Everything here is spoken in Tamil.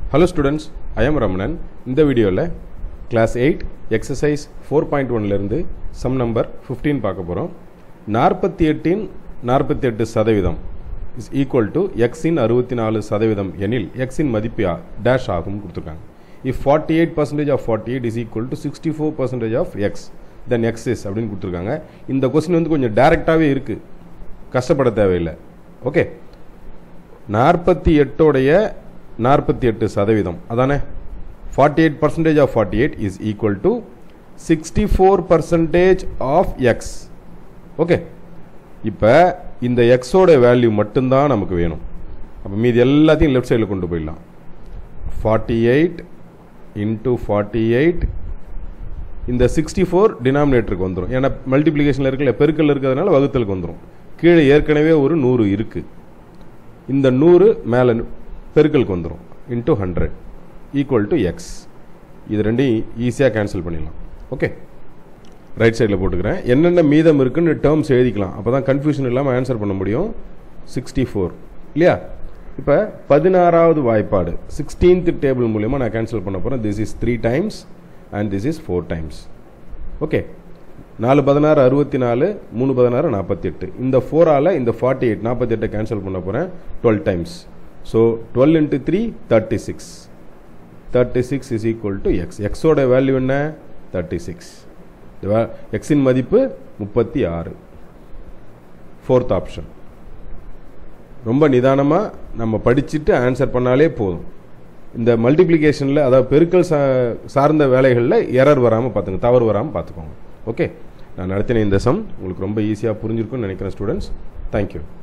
hello students I am Ramanan இந்த வீடியோவில் class eight exercise four point ஒன்லேருந்து சம் நம்பர் ஃபிஃப்டீன் பார்க்க போகிறோம் நாற்பத்தி எட்டின் நாற்பத்தி எட்டு சதவீதம் இஸ் ஈக்குவல் டு எக்ஸின் அறுபத்தி நாலு சதவீதம் எனில் எக்ஸின் மதிப்பு டேஷ் ஆகும் கொடுத்துருக்காங்க if forty eight percentage of forty eight is equal to sixty four percentage of X then X is அப்படின்னு கொடுத்துருக்காங்க இந்த கொஸ்டின் வந்து கொஞ்சம் டேரெக்டாகவே இருக்குது கஷ்டப்பட தேவையில்லை ஓகே நாற்பத்தி எட்டோடைய நாற்பத்தி எட்டு சதவீதம் அதானே forty eight percentage of forty eight is equal to sixty four percentage of X okay இப்போ இந்த எக்ஸோட வேல்யூ மட்டும்தான் நமக்கு வேணும் அப்போ மீதி எல்லாத்தையும் லெஃப்ட் சைடில் கொண்டு போயிடலாம் forty eight into forty eight இந்த சிக்ஸ்டி ஃபோர் டினாமினேட்டருக்கு வந்துடும் ஏன்னா மல்டிப்ளிகேஷனில் இருக்கல பெருக்கல் இருக்கிறதுனால வகுத்தலுக்கு வந்துடும் கீழே ஏற்கனவே ஒரு நூறு இருக்குது இந்த நூறு மேலே பெருக்கலுக்கு வந்துடும் into hundred equal to X இது ரெண்டையும் ஈஸியாக கேன்சல் பண்ணிடலாம் ஓகே ரைட் சைடில் போட்டுக்கிறேன் என்னென்ன மீதம் இருக்குன்னு டேர்ம்ஸ் எழுதிக்கலாம் அப்போ தான் கன்ஃபியூஷன் இல்லாமல் ஆன்சர் பண்ண முடியும் சிக்ஸ்டி ஃபோர் இல்லையா இப்போ பதினாறாவது வாய்ப்பாடு சிக்ஸ்டீன்த் டேபிள் மூலயமா நான் கேன்சல் பண்ண போகிறேன் this is three times and this is four times okay நாலு பதினாறு அறுபத்தி நாலு மூணு பதினாறு நாற்பத்தி எட்டு இந்த ஃபோரால் இந்த ஃபார்ட்டி எயிட் நாற்பத்தி எட்டை கேன்சல் பண்ண போகிறேன் twelve times so twelve into three thirty six thirty six is equal to X எக்ஸோட வேல்யூ என்ன தேர்ட்டி சிக்ஸ் எக்ஸின் மதிப்பு முப்பத்தி ஆறு ஃபோர்த் ஆப்ஷன் ரொம்ப நிதானமாக நம்ம படிச்சுட்டு ஆன்சர் பண்ணாலே போதும் இந்த மல்டிப்ளிகேஷனில் அதாவது பெருக்கல் சா சார்ந்த வேலைகளில் எரர் வராமல் பார்த்துங்க தவறு வராமல் பார்த்துக்கோங்க ஓகே நான் நடத்தின இந்த சம் உங்களுக்கு ரொம்ப ஈஸியாக புரிஞ்சிருக்கும்னு நினைக்கிறேன் ஸ்டூடெண்ட்ஸ் தேங்க்யூ